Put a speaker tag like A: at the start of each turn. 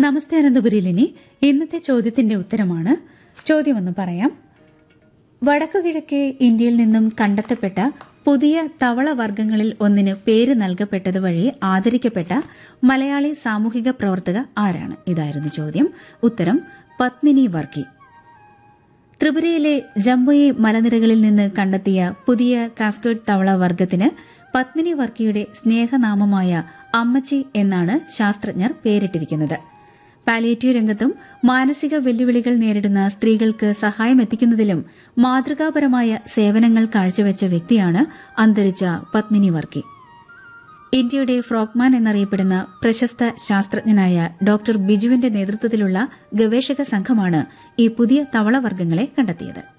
A: നമസ്തേ അനന്തപുരിലിനി ഇന്നത്തെ ചോദ്യത്തിന്റെ ഉത്തരമാണ് ചോദ്യം ഒന്ന് പറയാം വടക്കുകിഴക്കേ ഇന്ത്യയിൽ നിന്നും കണ്ടെത്തപ്പെട്ട പുതിയ തവള വർഗ്ഗങ്ങളിൽ ഒന്നിന് പേര് നൽകപ്പെട്ടത് വഴി ആദരിക്കപ്പെട്ട മലയാളി സാമൂഹിക പ്രവർത്തക ആരാണ് ഇതായിരുന്നു ചോദ്യം ഉത്തരം പത്മിനി വർക്കി ത്രിപുരയിലെ ജംബുയി മലനിരകളിൽ നിന്ന് കണ്ടെത്തിയ പുതിയ കാസ്കേഡ് തവള വർഗത്തിന് പത്മിനി വർക്കിയുടെ സ്നേഹനാമമായ അമ്മച്ചി എന്നാണ് ശാസ്ത്രജ്ഞർ പേരിട്ടിരിക്കുന്നത് പാലിയേറ്റീവ് രംഗത്തും മാനസിക വെല്ലുവിളികൾ നേരിടുന്ന സ്ത്രീകൾക്ക് സഹായമെത്തിക്കുന്നതിലും മാതൃകാപരമായ സേവനങ്ങൾ കാഴ്ചവെച്ച വ്യക്തിയാണ് അന്തരിച്ച പത്മിനി വർക്കി ഇന്ത്യയുടെ ഫ്രോക്മാൻ എന്നറിയപ്പെടുന്ന പ്രശസ്ത ശാസ്ത്രജ്ഞനായ ഡോക്ടർ ബിജുവിന്റെ നേതൃത്വത്തിലുള്ള ഗവേഷക സംഘമാണ് ഈ പുതിയ തവളവർഗ്ഗങ്ങളെ കണ്ടെത്തിയത്